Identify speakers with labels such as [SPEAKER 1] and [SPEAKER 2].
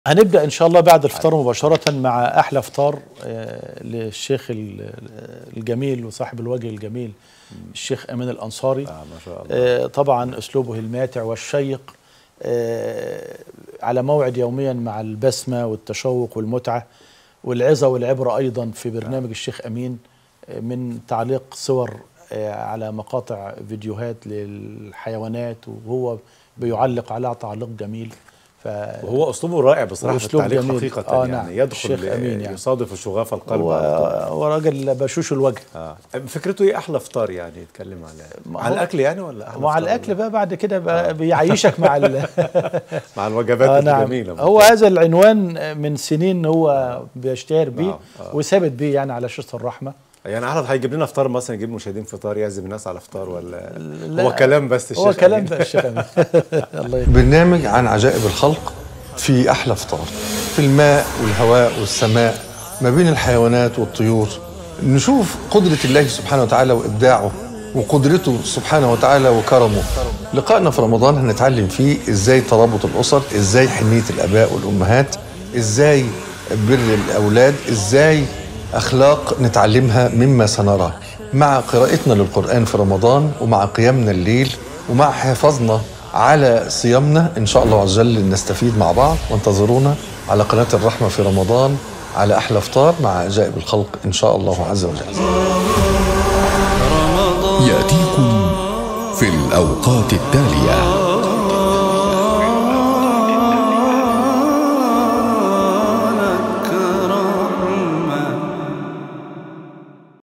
[SPEAKER 1] هنبدا ان شاء الله بعد الفطار مباشره مع احلى فطار آه، للشيخ ال- الجميل وصاحب الوجه الجميل الشيخ امين الانصاري
[SPEAKER 2] آه ما شاء الله
[SPEAKER 1] آه، طبعا اسلوبه الماتع والشيق آه، على موعد يوميا مع البسمه والتشوق والمتعه والعظه والعبره ايضا في برنامج الشيخ امين آه، من تعليق صور آه، على مقاطع فيديوهات للحيوانات وهو بيعلق عليها تعليق جميل ف
[SPEAKER 2] وهو اسلوبه رائع بصراحه في
[SPEAKER 1] وأسلوب
[SPEAKER 2] التعليق
[SPEAKER 1] جميل.
[SPEAKER 2] حقيقه
[SPEAKER 1] آه،
[SPEAKER 2] يعني
[SPEAKER 1] نعم.
[SPEAKER 2] يدخل
[SPEAKER 1] الشيخ أمين يعني.
[SPEAKER 2] يصادف الشغاف القلب
[SPEAKER 1] هو
[SPEAKER 2] على طول.
[SPEAKER 1] هو راجل بشوش الوجه
[SPEAKER 2] آه. فكرته ايه احلى فطار يعني يتكلم على
[SPEAKER 1] ما
[SPEAKER 2] على
[SPEAKER 1] هو-
[SPEAKER 2] الاكل يعني ولا احلى
[SPEAKER 1] مع
[SPEAKER 2] فطار
[SPEAKER 1] الاكل
[SPEAKER 2] ولا-
[SPEAKER 1] بقى بعد كده بقى بيعيشك مع ال...
[SPEAKER 2] مع الوجبات
[SPEAKER 1] آه نعم
[SPEAKER 2] الجميله
[SPEAKER 1] هو هذا العنوان من سنين هو بيشتهر بيه
[SPEAKER 2] نعم، آه.
[SPEAKER 1] وثابت بيه يعني على شاشه الرحمه
[SPEAKER 2] يعني احمد هيجيب لنا فطار مثلا يجيب مشاهدين فطار يعزم الناس على فطار ولا
[SPEAKER 1] لا.
[SPEAKER 2] هو كلام بس الشيخ
[SPEAKER 1] هو كلام
[SPEAKER 2] أمين.
[SPEAKER 1] ده الشيخ أمين. الله يرحمه.
[SPEAKER 3] برنامج عن عجائب الخلق في أحلى فطار في الماء والهواء والسماء ما بين الحيوانات والطيور نشوف قدرة الله سبحانه وتعالى وإبداعه وقدرته سبحانه وتعالى وكرمه لقائنا في رمضان هنتعلم فيه إزاي ترابط الأسر إزاي حنية الآباء والأمهات إزاي بر الأولاد إزاي أخلاق نتعلمها مما سنراه مع قراءتنا للقرآن في رمضان ومع قيامنا الليل ومع حفاظنا على صيامنا إن شاء الله عز وجل نستفيد مع بعض وانتظرونا على قناة الرحمة في رمضان على أحلى فطار مع عجائب الخلق إن شاء الله عز وجل
[SPEAKER 4] يأتيكم في الأوقات التالية